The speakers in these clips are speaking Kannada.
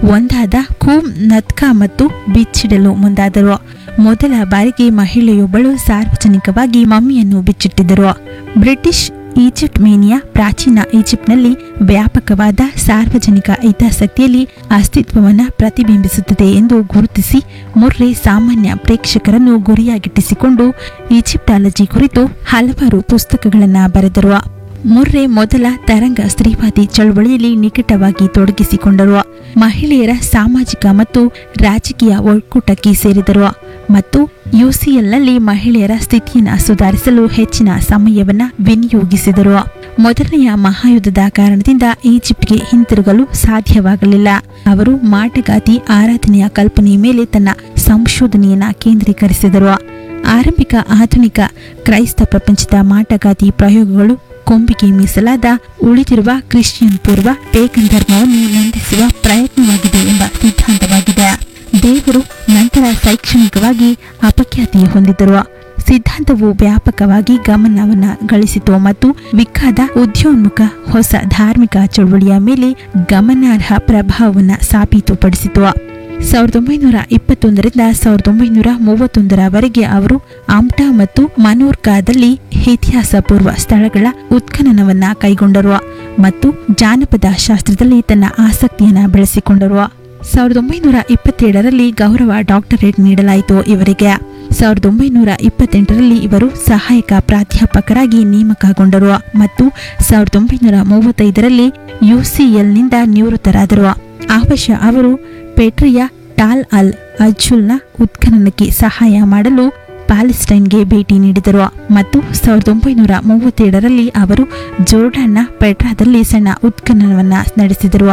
ಒಂದಾದ ಖೂಮ್ ನತ್ಕಾ ಮತ್ತು ಬಿಚ್ಚಿಡಲು ಮುಂದಾದರು ಮೊದಲ ಬಾರಿಗೆ ಮಹಿಳೆಯೊಬ್ಬಳು ಸಾರ್ವಜನಿಕವಾಗಿ ಮಮ್ಮಿಯನ್ನು ಬಿಚ್ಚಿಟ್ಟಿದ್ದರು ಬ್ರಿಟಿಷ್ ಈಜಿಪ್ಟ್ ಮೇನಿಯಾ ಪ್ರಾಚೀನ ಈಜಿಪ್ಟ್ನಲ್ಲಿ ವ್ಯಾಪಕವಾದ ಸಾರ್ವಜನಿಕ ಹಿತಾಸಕ್ತಿಯಲ್ಲಿ ಅಸ್ತಿತ್ವವನ್ನು ಪ್ರತಿಬಿಂಬಿಸುತ್ತದೆ ಎಂದು ಗುರುತಿಸಿ ಮುರ್ರೆ ಸಾಮಾನ್ಯ ಪ್ರೇಕ್ಷಕರನ್ನು ಗುರಿಯಾಗಿಟ್ಟಿಸಿಕೊಂಡು ಈಜಿಪ್ಟಾಲಜಿ ಕುರಿತು ಹಲವಾರು ಪುಸ್ತಕಗಳನ್ನು ಬರೆದರು ಮುರ್ರೆ ಮೊದಲ ತರಂಗ ಸ್ತ್ರೀವಾದಿ ಚಳವಳಿಯಲ್ಲಿ ನಿಕಟವಾಗಿ ತೊಡಗಿಸಿಕೊಂಡರು ಮಹಿಳೆಯರ ಸಾಮಾಜಿಕ ಮತ್ತು ರಾಜಕೀಯ ಒಕ್ಕೂಟಕ್ಕೆ ಸೇರಿದರು ಮತ್ತು ಯುಸಿಎಲ್ನಲ್ಲಿ ಮಹಿಳೆಯರ ಸ್ಥಿತಿಯನ್ನು ಸುಧಾರಿಸಲು ಹೆಚ್ಚಿನ ಸಮಯವನ್ನು ವಿನಿಯೋಗಿಸಿದರು ಮೊದಲನೆಯ ಮಹಾಯುದ್ಧದ ಕಾರಣದಿಂದ ಈಜಿಪ್ಟ್ಗೆ ಹಿಂತಿರುಗಲು ಸಾಧ್ಯವಾಗಲಿಲ್ಲ ಅವರು ಮಾಟಗಾತಿ ಆರಾಧನೆಯ ಕಲ್ಪನೆಯ ಮೇಲೆ ತನ್ನ ಸಂಶೋಧನೆಯನ್ನ ಕೇಂದ್ರೀಕರಿಸಿದರು ಆರಂಭಿಕ ಆಧುನಿಕ ಕ್ರೈಸ್ತ ಪ್ರಪಂಚದ ಮಾಟಗಾತಿ ಪ್ರಯೋಗಗಳು ಕೊಂಬಿಗೆ ಮೀಸಲಾದ ಉಳಿದಿರುವ ಕ್ರಿಶ್ಚಿಯನ್ ಪೂರ್ವ ಪೇಗನ್ ಧರ್ಮವನ್ನು ನಂದಿಸುವ ಪ್ರಯತ್ನವಾಗಿದೆ ಎಂಬ ಸಿದ್ಧಾಂತವಾಗಿದೆ ದೇವರು ನಂತರ ಶೈಕ್ಷಣಿಕವಾಗಿ ಅಪಖ್ಯಾತಿ ಹೊಂದಿದ್ದರು ಸಿದ್ಧಾಂತವು ವ್ಯಾಪಕವಾಗಿ ಗಮನವನ್ನು ಗಳಿಸಿತು ಮತ್ತು ವಿಖ್ಯಾತ ಉದ್ಯೋನ್ಮುಖ ಹೊಸ ಧಾರ್ಮಿಕ ಚಳುವಳಿಯ ಮೇಲೆ ಗಮನಾರ್ಹ ಪ್ರಭಾವವನ್ನು ಸಾಬೀತುಪಡಿಸಿತು ಸಾವಿರದ ಒಂಬೈನೂರ ಇಪ್ಪತ್ತೊಂದರಿಂದ ಸಾವಿರದ ಒಂಬೈನೂರ ಮೂವತ್ತೊಂದರವರೆಗೆ ಅವರು ಆಮ್ಟಾ ಮತ್ತು ಮನೋರ್ಕಾದಲ್ಲಿ ಇತಿಹಾಸ ಪೂರ್ವ ಸ್ಥಳಗಳ ಉತ್ಖನನವನ್ನ ಕೈಗೊಂಡರು ಮತ್ತು ಜಾನಪದ ಶಾಸ್ತ್ರದಲ್ಲಿ ತನ್ನ ಆಸಕ್ತಿಯನ್ನು ಬೆಳೆಸಿಕೊಂಡರು ಸಾವಿರದ ಒಂಬೈನೂರ ಇಪ್ಪತ್ತೇಳರಲ್ಲಿ ಗೌರವ ಡಾಕ್ಟರೇಟ್ ನೀಡಲಾಯಿತು ಇವರಿಗೆ ಸಾವಿರದ ಒಂಬೈನೂರ ಇಪ್ಪತ್ತೆಂಟರಲ್ಲಿ ಇವರು ಸಹಾಯಕ ಪ್ರಾಧ್ಯಾಪಕರಾಗಿ ನೇಮಕಗೊಂಡರು ಮತ್ತು ಸಾವಿರದ ಒಂಬೈನೂರ ಮೂವತ್ತೈದರಲ್ಲಿ ಯುಸಿಎಲ್ನಿಂದ ನಿವೃತ್ತರಾದರು ಆವಶ ಅವರು ಪೆಟ್ರಿಯ ಟಾಲ್ ಅಲ್ ಅಜ್ಜುಲ್ನ ಉತ್ಖನನಕ್ಕೆ ಸಹಾಯ ಮಾಡಲು ಪ್ಯಾಲೆಸ್ಟೈನ್ಗೆ ಭೇಟಿ ನೀಡಿದರು ಮತ್ತು ಸಾವಿರದ ಒಂಬೈನೂರ ಮೂವತ್ತೇಳರಲ್ಲಿ ಅವರು ಜೋರ್ಡಾನ್ನ ಪೆಟ್ರಾದಲ್ಲಿ ಸಣ್ಣ ಉತ್ಖನನವನ್ನು ನಡೆಸಿದರು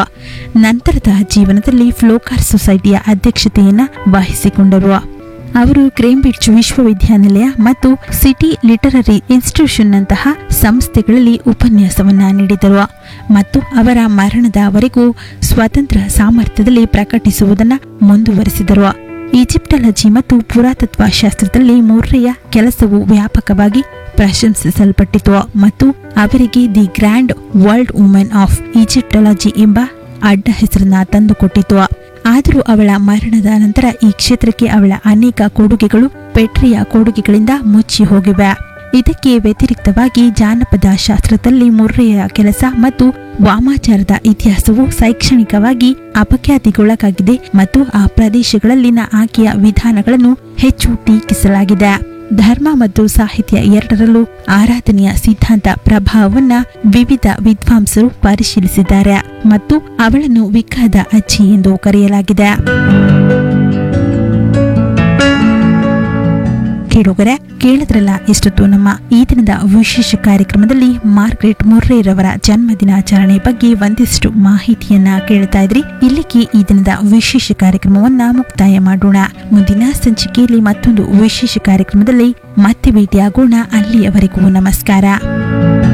ನಂತರದ ಜೀವನದಲ್ಲಿ ಫ್ಲೋಕಾರ್ ಸೊಸೈಟಿಯ ಅಧ್ಯಕ್ಷತೆಯನ್ನು ವಹಿಸಿಕೊಂಡರು ಅವರು ಕ್ರೇಂಬ್ರಿಡ್ಜ್ ವಿಶ್ವವಿದ್ಯಾನಿಲಯ ಮತ್ತು ಸಿಟಿ ಲಿಟರರಿ ಇನ್ಸ್ಟಿಟ್ಯೂಷನ್ನಂತಹ ಸಂಸ್ಥೆಗಳಲ್ಲಿ ಉಪನ್ಯಾಸವನ್ನ ನೀಡಿದರು ಮತ್ತು ಅವರ ಮರಣದವರೆಗೂ ಸ್ವತಂತ್ರ ಸಾಮರ್ಥ್ಯದಲ್ಲಿ ಪ್ರಕಟಿಸುವುದನ್ನು ಮುಂದುವರಿಸಿದರು ಈಜಿಪ್ಟಾಲಜಿ ಮತ್ತು ಪುರಾತತ್ವ ಶಾಸ್ತ್ರದಲ್ಲಿ ಮುರ್ರೆಯ ಕೆಲಸವು ವ್ಯಾಪಕವಾಗಿ ಪ್ರಶಂಸಿಸಲ್ಪಟ್ಟಿತು ಮತ್ತು ಅವರಿಗೆ the grand old woman of Egyptology ಎಂಬ ಅಡ್ಡ ಹೆಸರನ್ನ ತಂದುಕೊಟ್ಟಿತು ಆದರೂ ಅವಳ ಮರಣದ ನಂತರ ಈ ಕ್ಷೇತ್ರಕ್ಕೆ ಅವಳ ಅನೇಕ ಕೊಡುಗೆಗಳು ಪೆಟ್ರಿಯ ಕೊಡುಗೆಗಳಿಂದ ಮುಚ್ಚಿ ಹೋಗಿವೆ ಇದಕ್ಕೆ ವ್ಯತಿರಿಕ್ತವಾಗಿ ಜಾನಪದ ಶಾಸ್ತ್ರದಲ್ಲಿ ಮುರ್ರೆಯ ಕೆಲಸ ಮತ್ತು ವಾಮಾಚಾರದ ಇತಿಹಾಸವು ಶೈಕ್ಷಣಿಕವಾಗಿ ಅಪಖ್ಯಾತಿಗೊಳಗಾಗಿದೆ ಮತ್ತು ಆ ಪ್ರದೇಶಗಳಲ್ಲಿನ ಆಕೆಯ ವಿಧಾನಗಳನ್ನು ಹೆಚ್ಚು ಟೀಕಿಸಲಾಗಿದೆ ಧರ್ಮ ಮತ್ತು ಸಾಹಿತ್ಯ ಎರಡರಲ್ಲೂ ಆರಾಧನೆಯ ಸಿದ್ಧಾಂತ ಪ್ರಭಾವವನ್ನ ವಿವಿಧ ವಿದ್ವಾಂಸರು ಪರಿಶೀಲಿಸಿದ್ದಾರೆ ಮತ್ತು ಅವಳನ್ನು ವಿಖ್ಯಾತ ಅಜ್ಜಿ ಎಂದು ಕರೆಯಲಾಗಿದೆ ಕೇಳುಗರೆ ಕೇಳಿದ್ರಲ್ಲ ಎಷ್ಟೊತ್ತು ನಮ್ಮ ಈ ದಿನದ ವಿಶೇಷ ಕಾರ್ಯಕ್ರಮದಲ್ಲಿ ಮಾರ್ಗ್ರೆಟ್ ಮುರ್ರೆರವರ ಜನ್ಮ ದಿನಾಚರಣೆ ಬಗ್ಗೆ ಒಂದಿಷ್ಟು ಮಾಹಿತಿಯನ್ನ ಕೇಳ್ತಾ ಇದ್ರಿ ಇಲ್ಲಿಗೆ ಈ ದಿನದ ವಿಶೇಷ ಕಾರ್ಯಕ್ರಮವನ್ನ ಮುಕ್ತಾಯ ಮಾಡೋಣ ಮುಂದಿನ ಸಂಚಿಕೆಯಲ್ಲಿ ಮತ್ತೊಂದು ವಿಶೇಷ ಕಾರ್ಯಕ್ರಮದಲ್ಲಿ ಮತ್ತೆ ಭೇಟಿಯಾಗೋಣ ಅಲ್ಲಿಯವರೆಗೂ ನಮಸ್ಕಾರ